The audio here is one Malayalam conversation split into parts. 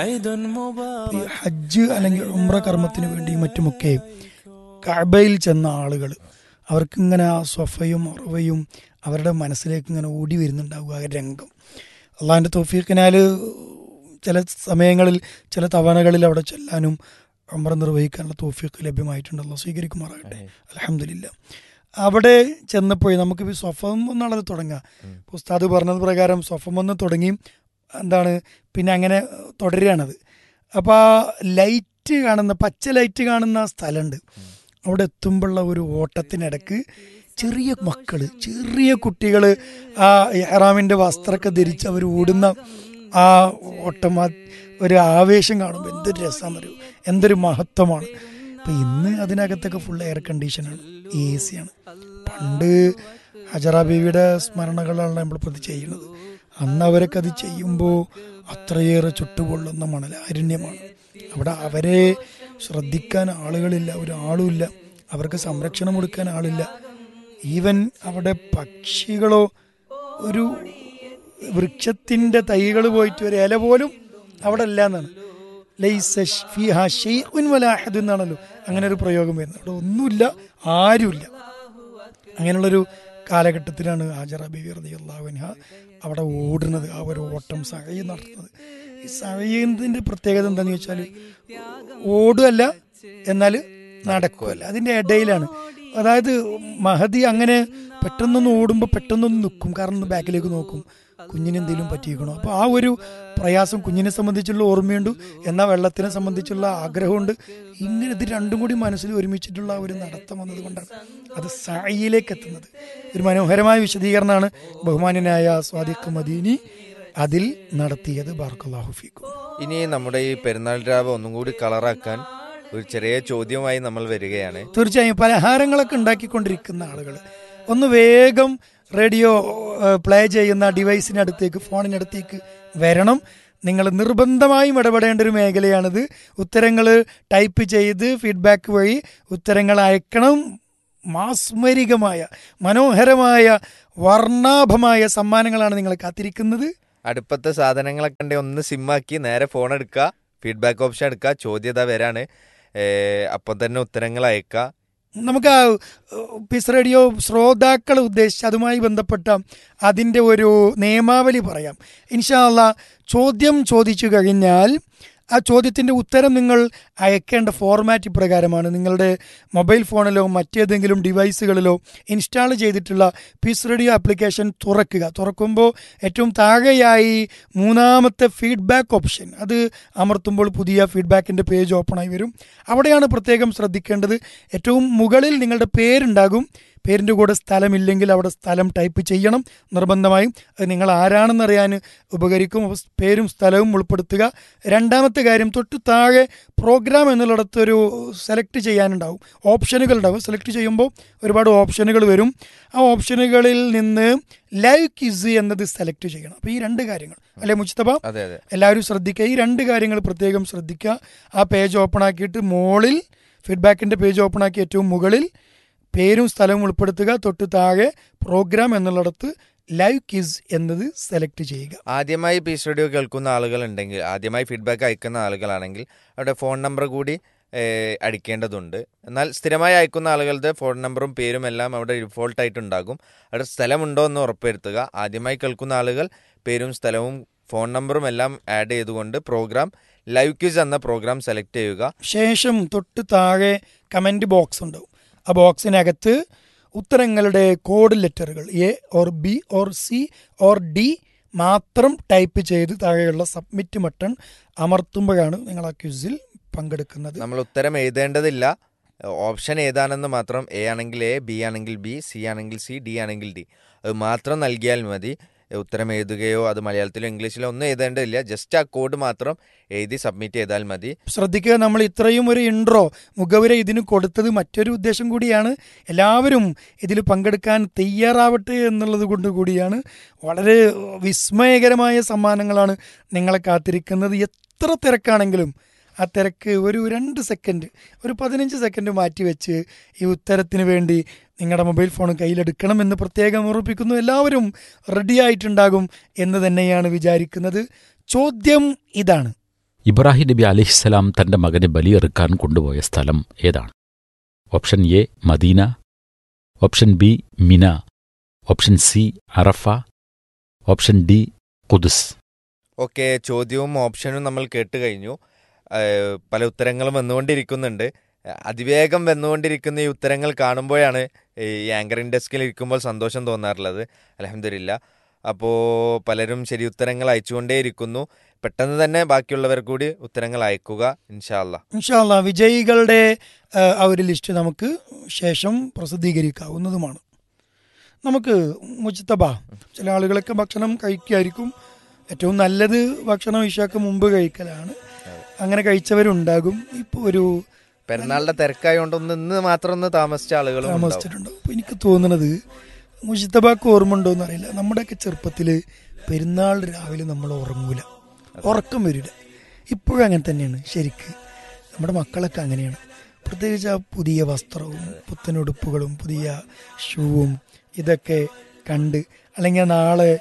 عيد ഈ مبارك ഹജ്ജ് അല്ലെങ്കിൽ ഉംറ കർമ്മത്തിന് വേണ്ടി മറ്റുമൊക്കെ കഅബയിൽ ചെന്ന ആളുകൾ അവർക്ക് ഇങ്ങനെ ആ സ്വഫയും ഉറവയും അവരുടെ മനസ്സിലേക്ക് ഇങ്ങനെ ഓടി വരുന്നുണ്ടാവുക ആ രംഗം അള്ളാഹിൻ്റെ തോഫീഖിനാൽ ചില സമയങ്ങളിൽ ചില തവണകളിൽ അവിടെ ചെല്ലാനും ഉംറ നിർവഹിക്കാനുള്ള തോഫീഖ് ലഭ്യമായിട്ടുണ്ടല്ലോ സ്വീകരിക്കുമാറാകട്ടെ അലഹമില്ല അവിടെ ചെന്നപ്പോഴേ നമുക്ക് ഈ സ്വഫം എന്നുള്ളത് തുടങ്ങാം ഇപ്പൊ ഉസ്താദ് പറഞ്ഞത് പ്രകാരം സ്വഫം ഒന്ന് തുടങ്ങി എന്താണ് പിന്നെ അങ്ങനെ തുടരുകയാണത് അപ്പോൾ ആ ലൈറ്റ് കാണുന്ന പച്ച ലൈറ്റ് കാണുന്ന ആ സ്ഥലമുണ്ട് അവിടെ എത്തുമ്പോഴുള്ള ഒരു ഓട്ടത്തിനിടക്ക് ചെറിയ മക്കള് ചെറിയ കുട്ടികൾ ആ ഇഹ്റാമിൻ്റെ വസ്ത്രമൊക്കെ ധരിച്ച് അവർ ഓടുന്ന ആ ഓട്ടം ആ ഒരു ആവേശം കാണുമ്പോൾ എന്തൊരു രസമാണ് ഒരു എന്തൊരു മഹത്വമാണ് ഇപ്പം ഇന്ന് അതിനകത്തൊക്കെ ഫുൾ എയർ കണ്ടീഷനാണ് എ സി ആണ് പണ്ട് ഹജറ ബീവിയുടെ സ്മരണകളാണ് നമ്മളിപ്പോൾ ചെയ്യുന്നത് അന്ന് അവരൊക്കെ അത് ചെയ്യുമ്പോൾ അത്രയേറെ ചുട്ടുപൊള്ളുന്ന മണലാരണ്യമാണ് അവിടെ അവരെ ശ്രദ്ധിക്കാൻ ആളുകളില്ല ഒരാളുമില്ല അവർക്ക് സംരക്ഷണം കൊടുക്കാൻ ആളില്ല ഈവൻ അവിടെ പക്ഷികളോ ഒരു വൃക്ഷത്തിന്റെ തൈകൾ പോയിട്ട് ഒരു ഇല പോലും അവിടെ ഇല്ല എന്നാണ് ലൈസ ഫീഹാ ഷെയ്ഖുൻ വലാ അഹദ് എന്നാണല്ലോ അങ്ങനെ ഒരു പ്രയോഗം വരുന്നത് അവിടെ ഒന്നുമില്ല ആരുമില്ല അങ്ങനെയുള്ളൊരു കാലഘട്ടത്തിലാണ് ഹാജറ ബിബി റളിയല്ലാഹു അൻഹ അവിടെ ഓടുന്നത് ആ ഒരു ഓട്ടം സഹയ നടത്തുന്നത് ഈ സഹയത്തിന്റെ പ്രത്യേകത എന്താണെന്ന് വെച്ചാൽ ഓടുകയല്ല എന്നാൽ നടക്കുമല്ല അതിന്റെ ഇടയിലാണ് അതായത് മഹദി അങ്ങനെ പെട്ടെന്നൊന്ന് ഓടുമ്പോൾ പെട്ടെന്നൊന്ന് നിൽക്കും കാരണം ഒന്ന് ബാക്കിലേക്ക് നോക്കും കുഞ്ഞിന് എന്തെങ്കിലും പറ്റിയിരിക്കണോ അപ്പോൾ ആ ഒരു പ്രയാസം കുഞ്ഞിനെ സംബന്ധിച്ചുള്ള ഓർമ്മയുണ്ട് എന്നാൽ വെള്ളത്തിനെ സംബന്ധിച്ചുള്ള ആഗ്രഹമുണ്ട് ഇങ്ങനെ ഇത് രണ്ടും കൂടി മനസ്സിൽ ഒരുമിച്ചിട്ടുള്ള ഒരു നടത്തം വന്നത് കൊണ്ടാണ് അത് സായിലേക്ക് എത്തുന്നത് ഒരു മനോഹരമായ വിശദീകരണമാണ് ബഹുമാന്യനായ സ്വാദിഖ് മദീനി അതിൽ നടത്തിയത് ബാർക്കല്ലാഹു ഫീക്കും ഇനി നമ്മുടെ ഈ പെരുന്നാൾ രാവ് ഒന്നും കൂടി കളറാക്കാൻ ഒരു ചെറിയ ചോദ്യവുമായി നമ്മൾ വരികയാണ് തീർച്ചയായും പലഹാരങ്ങളൊക്കെ ഉണ്ടാക്കിക്കൊണ്ടിരിക്കുന്ന ആളുകൾ ഒന്ന് വേഗം റേഡിയോ പ്ലേ ചെയ്യുന്ന ഡിവൈസിനടുത്തേക്ക് ഫോണിനടുത്തേക്ക് വരണം നിങ്ങൾ നിർബന്ധമായും ഇടപെടേണ്ട ഒരു മേഖലയാണിത് ഉത്തരങ്ങൾ ടൈപ്പ് ചെയ്ത് ഫീഡ്ബാക്ക് വഴി ഉത്തരങ്ങൾ അയക്കണം മാസ്മരികമായ മനോഹരമായ വർണ്ണാഭമായ സമ്മാനങ്ങളാണ് നിങ്ങൾ കാത്തിരിക്കുന്നത് അടുപ്പത്തെ സാധനങ്ങളൊക്കെ ഉണ്ടെങ്കിൽ ഒന്ന് സിമ്മാക്കി നേരെ ഫോൺ എടുക്കുക ഫീഡ്ബാക്ക് ഓപ്ഷൻ എടുക്കുക ചോദ്യത വരാണ് ഏഹ് അപ്പം തന്നെ ഉത്തരങ്ങൾ അയക്കുക നമുക്ക് ആ പിസ് റേഡിയോ ശ്രോതാക്കൾ ഉദ്ദേശിച്ച് അതുമായി ബന്ധപ്പെട്ട അതിൻ്റെ ഒരു നിയമാവലി പറയാം ഇൻഷാല്ല ചോദ്യം ചോദിച്ചു കഴിഞ്ഞാൽ ആ ചോദ്യത്തിൻ്റെ ഉത്തരം നിങ്ങൾ അയക്കേണ്ട ഫോർമാറ്റ് ഇപ്രകാരമാണ് നിങ്ങളുടെ മൊബൈൽ ഫോണിലോ മറ്റേതെങ്കിലും ഡിവൈസുകളിലോ ഇൻസ്റ്റാൾ ചെയ്തിട്ടുള്ള പീസ് റേഡിയോ ആപ്ലിക്കേഷൻ തുറക്കുക തുറക്കുമ്പോൾ ഏറ്റവും താഴെയായി മൂന്നാമത്തെ ഫീഡ്ബാക്ക് ഓപ്ഷൻ അത് അമർത്തുമ്പോൾ പുതിയ ഫീഡ്ബാക്കിൻ്റെ പേജ് ഓപ്പണായി വരും അവിടെയാണ് പ്രത്യേകം ശ്രദ്ധിക്കേണ്ടത് ഏറ്റവും മുകളിൽ നിങ്ങളുടെ പേരുണ്ടാകും പേരിൻ്റെ കൂടെ സ്ഥലമില്ലെങ്കിൽ അവിടെ സ്ഥലം ടൈപ്പ് ചെയ്യണം നിർബന്ധമായും അത് നിങ്ങൾ ആരാണെന്നറിയാൻ ഉപകരിക്കും അപ്പോൾ പേരും സ്ഥലവും ഉൾപ്പെടുത്തുക രണ്ടാമത്തെ കാര്യം തൊട്ട് താഴെ പ്രോഗ്രാം എന്നുള്ളിടത്ത് ഒരു സെലക്ട് ചെയ്യാനുണ്ടാവും ഓപ്ഷനുകൾ ഉണ്ടാവും സെലക്ട് ചെയ്യുമ്പോൾ ഒരുപാട് ഓപ്ഷനുകൾ വരും ആ ഓപ്ഷനുകളിൽ നിന്ന് ലൈവ് കിസ് എന്നത് സെലക്ട് ചെയ്യണം അപ്പോൾ ഈ രണ്ട് കാര്യങ്ങൾ അല്ലെ മുസ്തഫ അതെ അതെ എല്ലാവരും ശ്രദ്ധിക്കുക ഈ രണ്ട് കാര്യങ്ങൾ പ്രത്യേകം ശ്രദ്ധിക്കുക ആ പേജ് ഓപ്പൺ ആക്കിയിട്ട് മുകളിൽ ഫീഡ്ബാക്കിൻ്റെ പേജ് ഓപ്പൺ ആക്കി ഏറ്റവും മുകളിൽ പേരും സ്ഥലവും ഉൾപ്പെടുത്തുക തൊട്ട് താഴെ പ്രോഗ്രാം എന്നുള്ളിടത്ത് ലൈവ് കിസ് എന്നത് സെലക്ട് ചെയ്യുക ആദ്യമായി പീസ് റേഡിയോ കേൾക്കുന്ന ആളുകളുണ്ടെങ്കിൽ ആദ്യമായി ഫീഡ്ബാക്ക് അയക്കുന്ന ആളുകളാണെങ്കിൽ അവിടെ ഫോൺ നമ്പർ കൂടി ഏഹ്, അടിക്കേണ്ടതുണ്ട് എന്നാൽ സ്ഥിരമായി അയക്കുന്ന ആളുകളുടെ ഫോൺ നമ്പറും പേരും എല്ലാം അവിടെ ഡിഫോൾട്ട് ആയിട്ടുണ്ടാകും അവിടെ സ്ഥലമുണ്ടോ എന്ന് ഉറപ്പുവരുത്തുക ആദ്യമായി കേൾക്കുന്ന ആളുകൾ പേരും സ്ഥലവും ഫോൺ നമ്പറും എല്ലാം ആഡ് ചെയ്തുകൊണ്ട് പ്രോഗ്രാം ലൈവ് ക്യൂസ് എന്ന പ്രോഗ്രാം സെലക്ട് ചെയ്യുക ശേഷം തൊട്ട് താഴെ കമൻറ്റ് ബോക്സ് ഉണ്ടാവും ആ ബോക്സിനകത്ത് ഉത്തരങ്ങളുടെ കോഡ് ലെറ്ററുകൾ A or B or C or D മാത്രം ടൈപ്പ് ചെയ്ത് താഴെയുള്ള സബ്മിറ്റ് ബട്ടൺ അമർത്തുമ്പോഴാണ് നിങ്ങൾ ആ ക്വിസിൽ പങ്കെടുക്കുന്നത് നമ്മൾ ഉത്തരം എഴുതേണ്ടതില്ല ഓപ്ഷൻ ഏതാണെന്ന് മാത്രം എ ആണെങ്കിൽ എ ബി ആണെങ്കിൽ ബി സി ആണെങ്കിൽ സി ഡി ആണെങ്കിൽ ഡി അത് മാത്രം നൽകിയാൽ മതി ഉത്തരം എഴുതുകയോ അത് മലയാളത്തിലോ ഇംഗ്ലീഷിലോ ഒന്നും എഴുതേണ്ടതില്ല ജസ്റ്റ് ആ കോഡ് മാത്രം എഴുതി സബ്മിറ്റ് ചെയ്താൽ മതി ശ്രദ്ധിക്കുക നമ്മൾ ഇത്രയും ഒരു ഇൻട്രോ മുഖവുര ഇതിന് കൊടുത്തത് മറ്റൊരു ഉദ്ദേശം കൂടിയാണ് എല്ലാവരും ഇതിൽ പങ്കെടുക്കാൻ തയ്യാറാവട്ടെ എന്നുള്ളത് കൊണ്ട് കൂടിയാണ് വളരെ വിസ്മയകരമായ സമ്മാനങ്ങളാണ് നിങ്ങളെ കാത്തിരിക്കുന്നത് എത്ര തിരക്കാണെങ്കിലും ആ തിരക്ക് ഒരു രണ്ട് സെക്കൻഡ് ഒരു പതിനഞ്ച് സെക്കൻഡ് മാറ്റി വെച്ച് ഈ ഉത്തരത്തിന് വേണ്ടി നിങ്ങളുടെ മൊബൈൽ ഫോൺ കയ്യിലെടുക്കണമെന്ന് പ്രത്യേകം ഓർപ്പിക്കുന്നു എല്ലാവരും റെഡി ആയിട്ടുണ്ടാകും എന്ന് തന്നെയാണ് വിചാരിക്കുന്നത് ചോദ്യം ഇതാണ് ഇബ്രാഹിം നബി അലിഹിസ്സലാം തന്റെ മകനെ ബലിയെറുക്കാൻ കൊണ്ടുപോയ സ്ഥലം ഏതാണ് option A Medina option B Mina option C Arafah option D Quds okay ചോദ്യവും ഓപ്ഷനും നമ്മൾ കേട്ട് കഴിഞ്ഞു ഏഹ് പല ഉത്തരങ്ങളും വന്നുകൊണ്ടിരിക്കുന്നുണ്ട് അതിവേഗം വന്നുകൊണ്ടിരിക്കുന്ന ഈ ഉത്തരങ്ങൾ കാണുമ്പോഴാണ് ഈ ആങ്കറിംഗ് ഡെസ്കിൽ ഇരിക്കുമ്പോൾ സന്തോഷം തോന്നാറുള്ളത് അലഹമില്ല അപ്പോൾ പലരും ശരി ഉത്തരങ്ങൾ അയച്ചുകൊണ്ടേയിരിക്കുന്നു പെട്ടെന്ന് തന്നെ ബാക്കിയുള്ളവർ കൂടി ഉത്തരങ്ങൾ അയക്കുക ഇൻഷാല്ല ഇൻഷാല്ല വിജയികളുടെ ആ, ആ ഒരു ലിസ്റ്റ് നമുക്ക് ശേഷം പ്രസിദ്ധീകരിക്കാവുന്നതുമാണ് നമുക്ക് മുജിത്തബ ചില ആളുകളൊക്കെ ഭക്ഷണം കഴിക്കുമായിരിക്കും ഏറ്റവും നല്ലത് ഭക്ഷണം ഇഷാക്ക് മുമ്പ് കഴിക്കലാണ് അങ്ങനെ കഴിച്ചവരുണ്ടാകും ഇപ്പോൾ ഒരു പെരുന്നാളിന്റെ തിരക്കായതുകൊണ്ട് ഒന്ന് ഇന്ന് മാത്രം ഒന്ന് താമസിച്ച ആളുകളും ഉണ്ടാവും. താമസിച്ചിട്ടുണ്ടാവും അപ്പോൾ എനിക്ക് തോന്നുന്നത് മുജിത്തബാക്ക് ഓർമ്മ ഉണ്ടോ എന്നറിയില്ല നമ്മുടെയൊക്കെ ചെറുപ്പത്തിൽ പെരുന്നാൾ രാവിലെ നമ്മൾ ഉറങ്ങൂല ഉറക്കം വരില്ല ഇപ്പോഴും അങ്ങനെ തന്നെയാണ് ശരിക്ക് നമ്മുടെ മക്കളൊക്കെ അങ്ങനെയാണ് പ്രത്യേകിച്ച് ആ പുതിയ വസ്ത്രവും പുത്തനുടുപ്പുകളും പുതിയ ഷൂവും ഇതൊക്കെ കണ്ട് അല്ലെങ്കിൽ നാളെ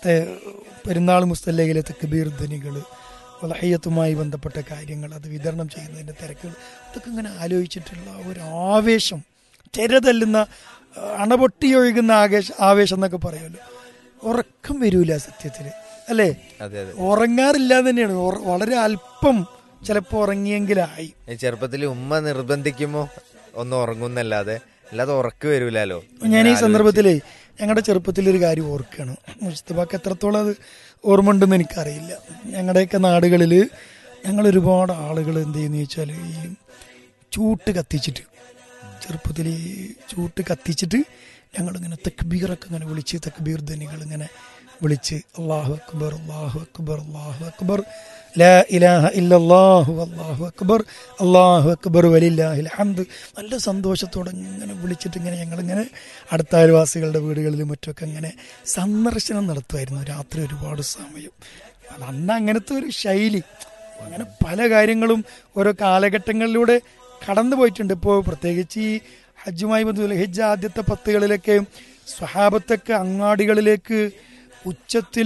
പെരുന്നാൾ മുസ്തല്ലയിലെ തെക്കുബീർ ധ്വനികൾ വളഹയ്യത്തുമായി ബന്ധപ്പെട്ട കാര്യങ്ങൾ അത് വിതരണം ചെയ്യുന്നതിൻ്റെ തിരക്കുകൾ ഇതൊക്കെ ഇങ്ങനെ ആലോചിച്ചിട്ടുള്ള ആ ഒരു ആവേശം ചെരതല്ലുന്ന ആ, അണപൊട്ടിയൊഴുകുന്ന ആവേശ ആവേശം എന്നൊക്കെ പറയുമല്ലോ ഉറക്കം വരൂല സത്യത്തിൽ അല്ലേ അതെ അതെ ഉറങ്ങാറില്ല എന്ന് തന്നെയാണ് ഉറ- വളരെ അല്പം ചിലപ്പോൾ ഉറങ്ങിയെങ്കിലായി ഈ ചെറുപ്പത്തിൽ ഉമ്മ നിർബന്ധിക്കുമ്പോ ഒന്ന് ഉറങ്ങുന്നല്ലാതെ അല്ലാതെ ഉറക്ക് വരൂലല്ലോ ഞാൻ ഈ സന്ദർഭത്തിൽ ഞങ്ങളുടെ ചെറുപ്പത്തിൽ ഒരു കാര്യം ഓർക്കുകയാണ് മുസ്തഫാക്ക് എത്രത്തോളം അത് ഓർമ്മ ഉണ്ടെന്ന് എനിക്കറിയില്ല ഞങ്ങളുടെയൊക്കെ നാടുകളിൽ ഞങ്ങൾ ഒരുപാട് ആളുകൾ എന്ത് ചെയ്യുന്ന വെച്ചാൽ ഈ ചൂട്ട് കത്തിച്ചിട്ട് ചെറുപ്പത്തിൽ ഈ ചൂട്ട് കത്തിച്ചിട്ട് ഞങ്ങളിങ്ങനെ തക്ബീറൊക്കെ ഇങ്ങനെ വിളിച്ച് തക്ബീർ ധ്വനികൾ ഇങ്ങനെ വിളിച്ച് അള്ളാഹു അക്ബർ അള്ളാഹു അക്ബർ അള്ളാഹു അക്ബർ ലാ ഇലാഹ ഇല്ലല്ലാഹു അല്ലാഹു അക്ബർ അല്ലാഹു അക്ബർ വലില്ലാഹിൽ ഹംദ് നല്ല സന്തോഷത്തോടെ ഇങ്ങനെ വിളിച്ചിട്ട് ഇങ്ങനെ ഞങ്ങളിങ്ങനെ അടുത്ത അയൽവാസികളുടെ വീടുകളിലും മറ്റൊക്കെ ഇങ്ങനെ സന്ദർശനം നടത്തുമായിരുന്നു രാത്രി ഒരുപാട് സമയം അത് അന്ന് അങ്ങനത്തെ ഒരു ശൈലി അങ്ങനെ പല കാര്യങ്ങളും ഓരോ കാലഘട്ടങ്ങളിലൂടെ കടന്നു പോയിട്ടുണ്ട് ഇപ്പോൾ പ്രത്യേകിച്ച് ഈ ഹജ്ജുമായി ബന്ധപ്പെട്ട ഹജ്ജ് ആദ്യത്തെ പത്തുകളിലൊക്കെ സ്വഹാബത്തൊക്കെ അങ്ങാടികളിലേക്ക് ഉച്ചത്തിൽ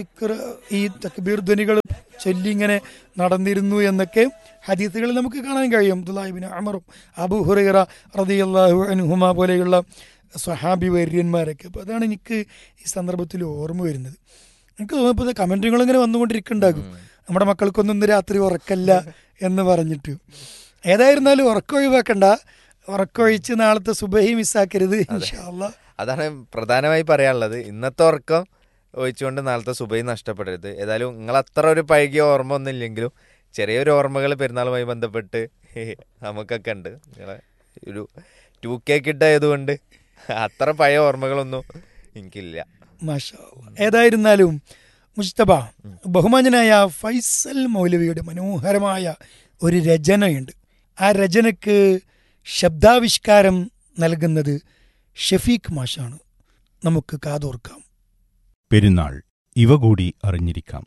ഈ തക്ബീർ ധ്വനികൾ ചൊല്ലി ഇങ്ങനെ നടന്നിരുന്നു എന്നൊക്കെ ഹദീസുകളിൽ നമുക്ക് കാണാൻ കഴിയും അബ്ദുല്ലാഹിബിൻ അമറും അബു ഹുറൈറ റളിയല്ലാഹു അൻഹുമ പോലെയുള്ള സ്വഹാബി വര്യന്മാരൊക്കെ അപ്പോൾ അതാണ് എനിക്ക് ഈ സന്ദർഭത്തിൽ ഓർമ്മ വരുന്നത് എനിക്ക് തോന്നുമ്പോൾ കമൻറ്റുകൾ ഇങ്ങനെ വന്നുകൊണ്ടിരിക്കുന്നുണ്ടാകും നമ്മുടെ മക്കൾക്കൊന്നും ഇന്ന് രാത്രി ഉറക്കല്ല എന്ന് പറഞ്ഞിട്ട് ഏതായിരുന്നാലും ഉറക്കം ഒഴിവാക്കണ്ട ഉറക്കമൊഴിച്ച് നാളത്തെ സുബഹി മിസ്സാക്കരുത് ഇൻഷാല്ല അതാണ് പ്രധാനമായി പറയാനുള്ളത് ഇന്നത്തെ ഉറക്കം ഒഴിച്ചുകൊണ്ട് നാളത്തെ സുബൈ നഷ്ടപ്പെടരുത് ഏതായാലും നിങ്ങൾ അത്ര ഒരു പഴകിയ ഓർമ്മ ഒന്നും ഇല്ലെങ്കിലും ചെറിയൊരു ഓർമ്മകൾ പെരുന്നാളുമായി ബന്ധപ്പെട്ട് നമുക്കൊക്കെ ഉണ്ട് നിങ്ങളെ ഒരു ടു കെ കിട്ടായതുകൊണ്ട് അത്ര പഴയ ഓർമ്മകളൊന്നും എനിക്കില്ല മാഷാ അല്ലാ. ഏതായിരുന്നാലും മുസ്തബ ബഹുമാനനായ ഫൈസൽ മൗലവിയുടെ മനോഹരമായ ഒരു രചനയുണ്ട് ആ രചനയ്ക്ക് ശബ്ദാവിഷ്കാരം നൽകുന്നത് ഷഫീഖ് മാഷാണ് നമുക്ക് കാതോർക്കാം പെരുന്നാൾ ഇവ കൂടി അറിഞ്ഞിരിക്കാം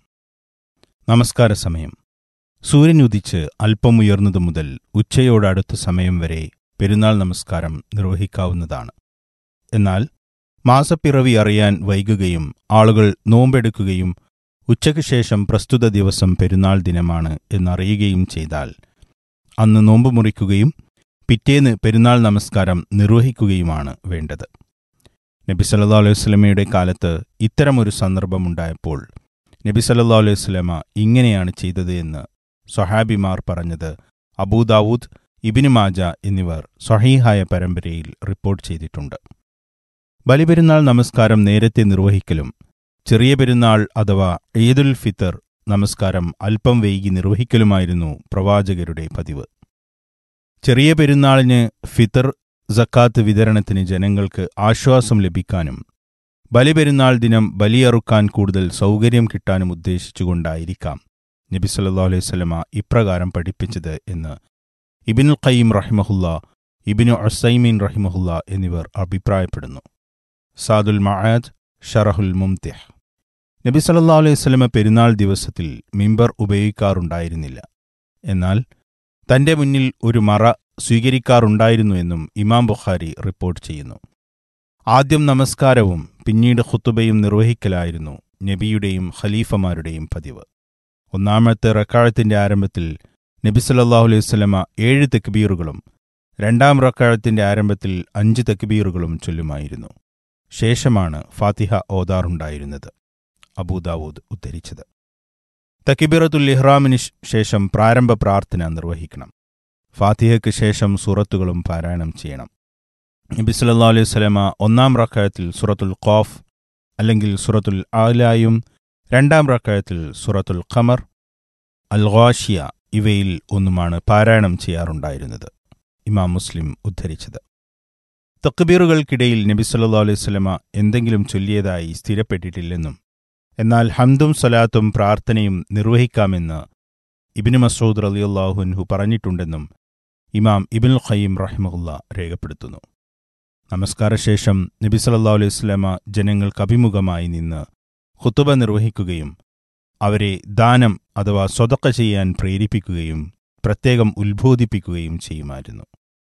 നമസ്കാര സമയം സൂര്യൻ ഉദിച്ച് അല്പം ഉയർന്നതു മുതൽ ഉച്ചയോടടുത്ത സമയം വരെ പെരുന്നാൾ നമസ്കാരം നിർവഹിക്കാവുന്നതാണ് എന്നാൽ മാസപ്പിറവി അറിയാൻ വൈകുകയും ആളുകൾ നോമ്പെടുക്കുകയും ഉച്ചയ്ക്ക് ശേഷം പ്രസ്തുത ദിവസം പെരുന്നാൾ ദിനമാണ് എന്നറിയുകയും ചെയ്താൽ അന്ന് നോമ്പ് മുറിക്കുകയും പിറ്റേന്ന് പെരുന്നാൾ നമസ്കാരം നിർവഹിക്കുകയുമാണ് വേണ്ടത് നബി സല്ലാ അലൈഹി സ്വലമയുടെ കാലത്ത് ഇത്തരമൊരു സന്ദർഭമുണ്ടായപ്പോൾ നബി സല്ലാ അലൈഹി സ്വലമ ഇങ്ങനെയാണ് ചെയ്തത് എന്ന് സ്വഹാബിമാർ പറഞ്ഞത് അബൂദാവൂദ് ഇബിന് മാജ എന്നിവർ സ്വഹീഹായ പരമ്പരയിൽ റിപ്പോർട്ട് ചെയ്തിട്ടുണ്ട് ബലിപെരുന്നാൾ നമസ്കാരം നേരത്തെ നിർവഹിക്കലും ചെറിയ പെരുന്നാൾ അഥവാ ഈദുൽ ഫിത്തർ നമസ്കാരം അല്പം വൈകി നിർവഹിക്കലുമായിരുന്നു പ്രവാചകരുടെ പതിവ് ചെറിയ പെരുന്നാളിന് ഫിത്തർ സക്കാത്ത് വിതരണത്തിന് ജനങ്ങൾക്ക് ആശ്വാസം ലഭിക്കാനും ബലിപെരുന്നാൾ ദിനം ബലിയറുക്കാൻ കൂടുതൽ സൗകര്യം കിട്ടാനും ഉദ്ദേശിച്ചുകൊണ്ടായിരിക്കാം നബി സല്ലല്ലാഹു അലൈഹി വസല്ലമ ഇപ്രകാരം പഠിപ്പിച്ചത് എന്ന് ഇബിനുൽ ഖയ്യിം റഹിമഹുല്ല ഇബിനു അസൈമീൻ റഹിമഹുല്ല എന്നിവർ അഭിപ്രായപ്പെടുന്നു സാദുൽ മആദ് ഷറഹുൽ മുംതിഹ് നബി സല്ലല്ലാഹു അലൈഹി വസല്ലമ പെരുന്നാൾ ദിവസത്തിൽ മിമ്പർ ഉപയോഗിക്കാറുണ്ടായിരുന്നില്ല എന്നാൽ തന്റെ മുന്നിൽ ഒരു മറ സ്വീകരിക്കാറുണ്ടായിരുന്നു എന്നും ഇമാം ബുഖാരി റിപ്പോർട്ട് ചെയ്യുന്നു ആദ്യം നമസ്കാരവും പിന്നീട് ഖുത്തുബയും നിർവഹിക്കലായിരുന്നു നബിയുടെയും ഖലീഫമാരുടെയും പതിവ് ഒന്നാമത്തെ റക്കാഴത്തിന്റെ ആരംഭത്തിൽ നബി സല്ലല്ലാഹു അലൈഹി വസല്ലമ ഏഴ് തെക്ബീറുകളും രണ്ടാം റക്കാഴത്തിന്റെ ആരംഭത്തിൽ അഞ്ച് തെക്ബീറുകളും ചൊല്ലുമായിരുന്നു ശേഷമാണ് ഫാത്തിഹ ഓതാറുണ്ടായിരുന്നത് അബൂദാവൂദ് ഉദ്ധരിച്ചത് തക്കിബിറത്തുൽ ഇഹ്റാമിന് ശ്- ശേഷം പ്രാരംഭ പ്രാർത്ഥന നിർവഹിക്കണം ഫാത്തിഹയ്ക്ക് ശേഷം സൂറത്തുകളും പാരായണം ചെയ്യണം നബി സല്ലല്ലാഹു അലൈഹി വസല്ലമ ഒന്നാം റക്കായത്തിൽ സൂറത്തുൽ ഖാഫ് അല്ലെങ്കിൽ സൂറത്തുൽ ആലായും രണ്ടാം റക്കായത്തിൽ സൂറത്തുൽ ഖമർ അൽ ഖാഷിയ ഇവയിൽ ഒന്നുമാണ് പാരായണം ചെയ്യാറുണ്ടായിരുന്നത് ഇമാം മുസ്ലിം ഉദ്ധരിച്ചത് തക്ബീറുകൾക്കിടയിൽ നബി സല്ലല്ലാഹു അലൈഹി വസല്ലമ എന്തെങ്കിലും ചൊല്ലിയതായി സ്ഥിരപ്പെട്ടിട്ടില്ലെന്നും എന്നാൽ ഹംദും സ്വലാത്തും പ്രാർത്ഥനയും നിർവഹിക്കാമെന്ന് ഇബിന് മസൂദ് റളിയല്ലാഹുൻഹു പറഞ്ഞിട്ടുണ്ടെന്നും ഇമാം ഇബിൻ ഖയ്യിം റഹിമഹുല്ല രേഖപ്പെടുത്തുന്നു നമസ്കാരശേഷം നബി സല്ലല്ലാഹു അലൈഹി വസല്ലമ ജനങ്ങൾക്ക് അഭിമുഖമായി നിന്ന് ഖുതുബ നിർവഹിക്കുകയും അവരെ ദാനം അഥവാ സ്വതക്ക ചെയ്യാൻ പ്രേരിപ്പിക്കുകയും പ്രത്യേകം ഉത്ബോധിപ്പിക്കുകയും ചെയ്യുമായിരുന്നു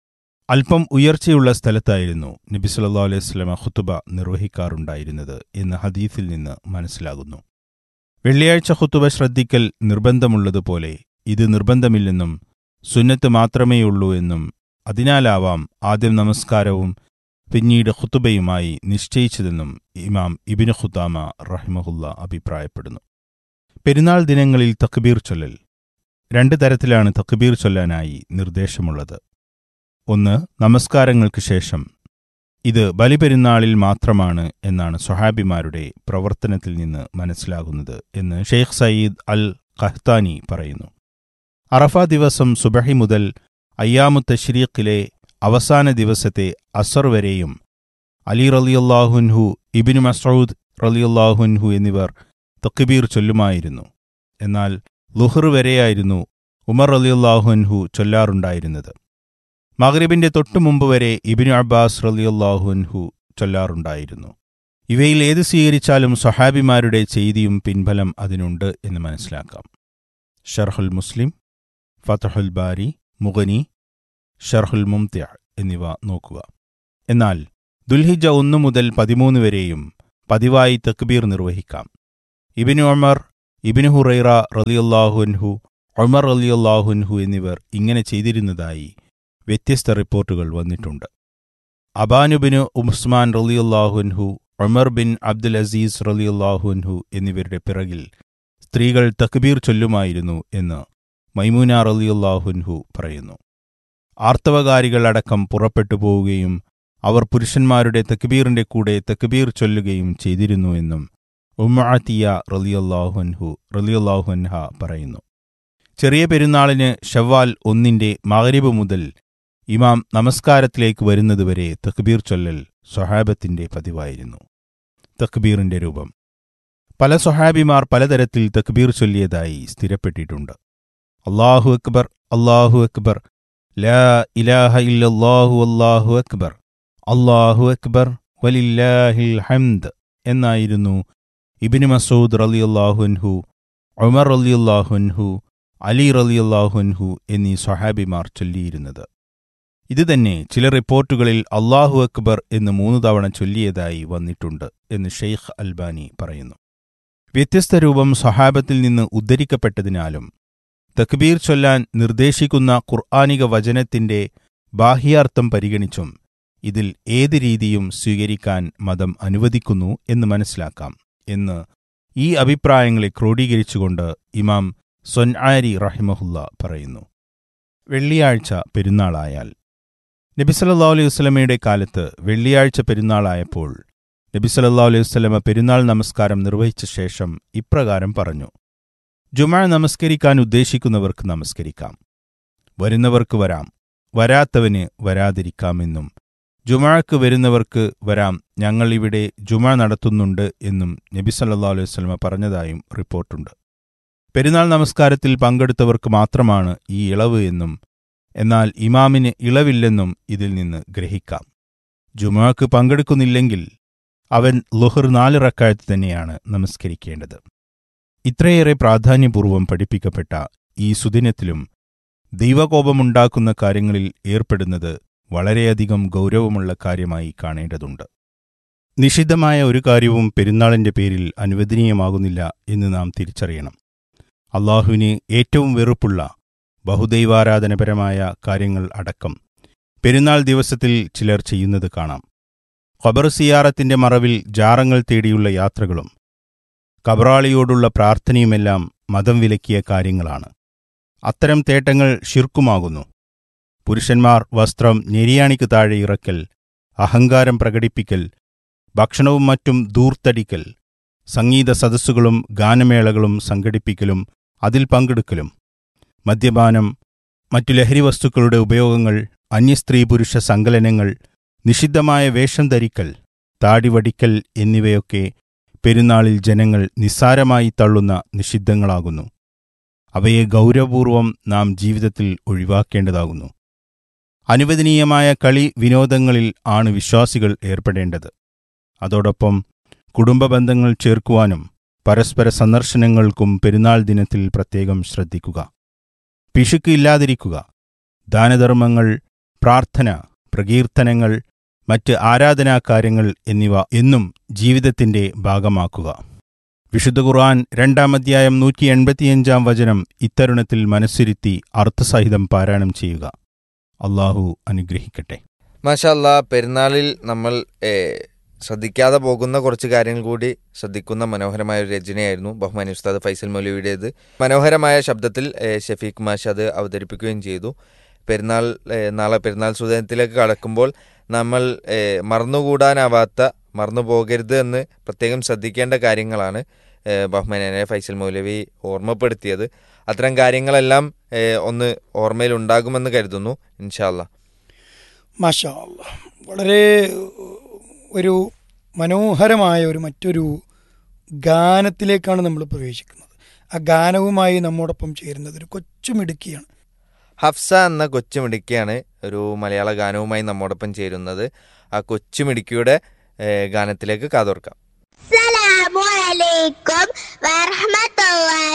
അല്പം ഉയർച്ചയുള്ള സ്ഥലത്തായിരുന്നു നബി സല്ലല്ലാഹു അലൈഹി വസല്ലമ ഖുതുബ നിർവഹിക്കാറുണ്ടായിരുന്നത് എന്ന് ഹദീസിൽ നിന്ന് മനസ്സിലാകുന്നു വെള്ളിയാഴ്ച ഖുതുബ ശ്രദ്ധിക്കൽ നിർബന്ധമുള്ളതുപോലെ ഇത് നിർബന്ധമില്ലെന്നും സുന്നത്ത് മാത്രമേയുള്ളൂ എന്നും അതിനാലാവാം ആദ്യം നമസ്കാരവും പിന്നീട് ഖുതുബയുമായി നിശ്ചയിച്ചതെന്നും ഇമാം ഇബിന് ഖുദാമ റഹിമഹുല്ല അഭിപ്രായപ്പെടുന്നു പെരുന്നാൾ ദിനങ്ങളിൽ തക്ബീർ ചൊല്ലൽ രണ്ട് തരത്തിലാണ് തക്ബീർ ചൊല്ലാനായി നിർദ്ദേശമുള്ളത് ഒന്ന് നമസ്കാരങ്ങൾക്ക് ശേഷം ഇത് ബലിപെരുന്നാളിൽ മാത്രമാണ് എന്നാണ് സ്വഹാബിമാരുടെ പ്രവർത്തനത്തിൽ നിന്ന് മനസ്സിലാകുന്നത് എന്ന് ഷെയ്ഖ് സയ്യിദ് അൽ ഖഹ്താനി പറയുന്നു അറഫ ദിവസം സുബഹി മുതൽ അയ്യാമു തഷ്രീഖിലെ അവസാന ദിവസത്തെ അസർ വരെയും അലി റലിയല്ലാഹുൻഹു ഇബിനു മസൂദ് റലിയല്ലാഹുൻഹു എന്നിവർ തക്ബീർ ചൊല്ലുമായിരുന്നു എന്നാൽ ലുഹർ വരെയായിരുന്നു ഉമർ റലിയല്ലാഹുൻഹു ചൊല്ലാറുണ്ടായിരുന്നത് മഗ്രിബിന്റെ തൊട്ടുമുമ്പ് വരെ ഇബിനു അബ്ബാസ് റലിയല്ലാഹുൻഹു ചൊല്ലാറുണ്ടായിരുന്നു ഇവയിൽ ഏത് സ്വീകരിച്ചാലും സ്വഹാബിമാരുടെ ചെയ്തിയും പിൻഫലം അതിനുണ്ട് എന്ന് മനസ്സിലാക്കാം ഷർഹുൽ മുസ്ലിം ഫതഹുൽ ബാരി മുഗനി ഷർഹുൽ മുംത്യ എന്നിവ നോക്കുക എന്നാൽ ദുൽഹിജ ഒന്നു മുതൽ പതിമൂന്ന് വരെയും പതിവായി തക്ബീർ നിർവഹിക്കാം ഇബിനു ഉമർ ഇബിനു ഹുറൈറ റലിയല്ലാഹുൻഹു ഉമർ റലിയല്ലാഹുൻഹു എന്നിവർ ഇങ്ങനെ ചെയ്തിരുന്നതായി വ്യത്യസ്ത റിപ്പോർട്ടുകൾ വന്നിട്ടുണ്ട് അബാനുബിനു ഉസ്മാൻ റലിയല്ലാഹുൻഹു ഉമർ ബിൻ അബ്ദുൽ അസീസ് റലിയല്ലാഹുൻഹു എന്നിവരുടെ പിറകിൽ സ്ത്രീകൾ തക്ബീർ ചൊല്ലുമായിരുന്നു എന്ന് മൈമൂന റലിയല്ലാഹുൻഹു പറയുന്നു ആർത്തവകാരികൾ അടക്കം പുറപ്പെട്ടു പോവുകയും അവർ പുരുഷന്മാരുടെ തക്ബീറിന്റെ കൂടെ തക്ബീർ ചൊല്ലുകയും ചെയ്തിരുന്നു എന്നും ഉമ്മാത്തിയ റലിയല്ലാഹുൻഹു റലിയല്ലാഹുൻഹ പറയുന്നു ചെറിയ പെരുന്നാളിന് ഷവ്വാൽ ഒന്നിന്റെ മഗ്രിബ് മുതൽ ഇമാം നമസ്കാരത്തിലേക്ക് വരുന്നതുവരെ തക്ബീർ ചൊല്ലൽ സ്വഹാബത്തിന്റെ പതിവായിരുന്നു തക്ബീറിന്റെ രൂപം പല സ്വഹാബിമാർ പലതരത്തിൽ തക്ബീർ ചൊല്ലിയതായി സ്ഥിരപ്പെട്ടിട്ടുണ്ട് അള്ളാഹു അക്ബർ അള്ളാഹു അക്ബർ ലാ ഇലാഹ ഇല്ലല്ലാഹു അല്ലാഹു അക്ബർ അല്ലാഹു അക്ബർ വലില്ലാഹിൽ ഹംദ് എന്നായിരുന്നു ഇബിന് മസൂദ് റലിയല്ലാഹുൻഹു ഉമർ റലിയല്ലാഹുൻഹു അലി റലിയല്ലാഹുൻഹു എന്നീ സ്വഹാബിമാർ ചൊല്ലിയിരുന്നത് ഇതുതന്നെ ചില റിപ്പോർട്ടുകളിൽ അള്ളാഹു അക്ബർ എന്ന് മൂന്ന് തവണ ചൊല്ലിയതായി വന്നിട്ടുണ്ട് എന്ന് ഷെയ്ഖ് അൽബാനി പറയുന്നു വ്യത്യസ്ത രൂപം സ്വഹാബത്തിൽ നിന്ന് ഉദ്ധരിക്കപ്പെട്ടതിനാലും തക്ബീർ ചൊല്ലാൻ നിർദ്ദേശിക്കുന്ന ഖുർആാനിക വചനത്തിന്റെ ബാഹ്യാർത്ഥം പരിഗണിച്ചും ഇതിൽ ഏത് രീതിയും സ്വീകരിക്കാൻ മതം അനുവദിക്കുന്നു എന്ന് മനസ്സിലാക്കാം എന്ന് ഈ അഭിപ്രായങ്ങളെ ക്രോഡീകരിച്ചുകൊണ്ട് ഇമാം സൊൻആരി റഹിമഹുല്ല പറയുന്നു വെള്ളിയാഴ്ച പെരുന്നാളായാൽ നബി സല്ലല്ലാഹു അലൈഹി വസല്ലമയുടെ കാലത്ത് വെള്ളിയാഴ്ച പെരുന്നാളായപ്പോൾ നബി സല്ലല്ലാഹു അലൈഹി വസല്ലമ പെരുന്നാൾ നമസ്കാരം നിർവഹിച്ച ശേഷം ഇപ്രകാരം പറഞ്ഞു ജുമാ നമസ്കരിക്കാൻ ഉദ്ദേശിക്കുന്നവർക്ക് നമസ്കരിക്കാം വരുന്നവർക്ക് വരാം വരാത്തവന് വരാതിരിക്കാമെന്നും ജുമാക്ക് വരുന്നവർക്ക് വരാം ഞങ്ങൾ ഇവിടെ ജുമാ നടത്തുന്നുണ്ട് എന്നും നബി സല്ലല്ലാഹു അലൈഹി വസല്ലമ പറഞ്ഞതായും റിപ്പോർട്ടുണ്ട് പെരുന്നാൾ നമസ്കാരത്തിൽ പങ്കെടുത്തവർക്ക് മാത്രമാണ് ഈ ഇളവ് എന്നും എന്നാൽ ഇമാമിന് ഇളവില്ലെന്നും ഇതിൽ നിന്ന് ഗ്രഹിക്കാം ജുമാക്ക് പങ്കെടുക്കുന്നില്ലെങ്കിൽ അവൻ ലുഹർ നാല് റക്കായത്ത് തന്നെയാണ് നമസ്കരിക്കേണ്ടത് ഇത്രയേറെ പ്രാധാന്യപൂർവം പഠിപ്പിക്കപ്പെട്ട ഈ സുദിനത്തിലും ദൈവകോപമുണ്ടാക്കുന്ന കാര്യങ്ങളിൽ ഏർപ്പെടുന്നത് വളരെയധികം ഗൗരവമുള്ള കാര്യമായി കാണേണ്ടതുണ്ട് നിഷിദ്ധമായ ഒരു കാര്യവും പെരുന്നാളിന്റെ പേരിൽ അനുവദനീയമാകുന്നില്ല എന്ന് നാം തിരിച്ചറിയണം അള്ളാഹുവിന് ഏറ്റവും വെറുപ്പുള്ള ബഹുദൈവാരാധനപരമായ കാര്യങ്ങൾ അടക്കം പെരുന്നാൾ ദിവസത്തിൽ ചിലർ ചെയ്യുന്നത് കാണാം ഖബർ സിയാറത്തിന്റെ മറവിൽ ജാറങ്ങൾ തേടിയുള്ള യാത്രകളും കബറാളിയോടുള്ള പ്രാർത്ഥനയുമെല്ലാം മതം വിലക്കിയ കാര്യങ്ങളാണ് അത്തരം തേട്ടങ്ങൾ ഷിർക്കുമാകുന്നു പുരുഷന്മാർ വസ്ത്രം ഞെരിയാണിക്ക് താഴെ ഇറക്കൽ അഹങ്കാരം പ്രകടിപ്പിക്കൽ ഭക്ഷണവും മറ്റും ദൂർത്തടിക്കൽ സംഗീത സദസ്സുകളും ഗാനമേളകളും സംഘടിപ്പിക്കലും അതിൽ പങ്കെടുക്കലും മദ്യപാനം മറ്റു ലഹരി വസ്തുക്കളുടെ ഉപയോഗങ്ങൾ അന്യസ്ത്രീ പുരുഷ സങ്കലനങ്ങൾ നിഷിദ്ധമായ വേഷം ധരിക്കൽ താടിവടിക്കൽ എന്നിവയൊക്കെ പെരുന്നാളിൽ ജനങ്ങൾ നിസ്സാരമായി തള്ളുന്ന നിഷിദ്ധങ്ങളാകുന്നു അവയെ ഗൗരവപൂർവം നാം ജീവിതത്തിൽ ഒഴിവാക്കേണ്ടതാകുന്നു അനുവദനീയമായ കളി വിനോദങ്ങളിൽ ആണ് വിശ്വാസികൾ ഏർപ്പെടേണ്ടത് അതോടൊപ്പം കുടുംബ ബന്ധങ്ങൾ ചേർക്കുവാനും പരസ്പര സന്ദർശനങ്ങൾക്കും പെരുന്നാൾ ദിനത്തിൽ പ്രത്യേകം ശ്രദ്ധിക്കുക പിശുക്ക് ഇല്ലാതിരിക്കുക ദാനധർമ്മങ്ങൾ പ്രാർത്ഥന പ്രകീർത്തനങ്ങൾ മറ്റ് ആരാധനാകാര്യങ്ങൾ എന്നിവ എന്നും ജീവിതത്തിന്റെ ഭാഗമാക്കുക വിശുദ്ധ ഖുർആൻ രണ്ടാം അധ്യായം നൂറ്റി എൺപത്തിയഞ്ചാം വചനം ഇത്തരുണത്തിൽ മനസ്സിരുത്തി അർത്ഥസഹിതം പാരായണം ചെയ്യുക അള്ളാഹു അനുഗ്രഹിക്കട്ടെ മാഷല്ല പെരുന്നാളിൽ നമ്മൾ ഏ, ശ്രദ്ധിക്കാതെ പോകുന്ന കുറച്ച് കാര്യങ്ങൾ കൂടി ശ്രദ്ധിക്കുന്ന മനോഹരമായ ഒരു രചനയായിരുന്നു ബഹുമാനി ഉസ്താദ് ഫൈസൽ മൗലവിയുടേത് മനോഹരമായ ശബ്ദത്തിൽ ഏ, ഷഫീഖ് മാഷ് അത് അവതരിപ്പിക്കുകയും ചെയ്തു പെരുന്നാൾ ഏ, നാളെ പെരുന്നാൾ സുദനത്തിലേക്ക് കടക്കുമ്പോൾ നമ്മൾ ഏ, മറന്നുകൂടാനാവാത്ത മറന്നു പോകരുത് എന്ന് പ്രത്യേകം ശ്രദ്ധിക്കേണ്ട കാര്യങ്ങളാണ് ഏ, ബഹുമാനായ ഫൈസൽ മൗലവി ഓർമ്മപ്പെടുത്തിയത് അത്തരം കാര്യങ്ങളെല്ലാം ഏ, ഒന്ന് ഓർമ്മയിൽ ഉണ്ടാകുമെന്ന് കരുതുന്നു ഇൻഷാല്ല മാഷാ അല്ലാ. വളരെ ഒരു മനോഹരമായ ഒരു മറ്റൊരു ഗാനത്തിലേക്കാണ് നമ്മൾ പ്രവേശിക്കുന്നത് ആ ഗാനവുമായി നമ്മോടൊപ്പം ചേരുന്നത് ഒരു കൊച്ചുമിടുക്കിയാണ് ഹഫ്സ എന്ന കൊച്ചുമിടുക്കിയാണ് ഒരു മലയാള ഗാനവുമായി നമ്മോടൊപ്പം ചേരുന്നത് ആ കൊച്ചുമിടുക്കിയുടെ ഏഹ്, ഗാനത്തിലേക്ക് കാതോർക്കാം السلام عليكم ورحمة الله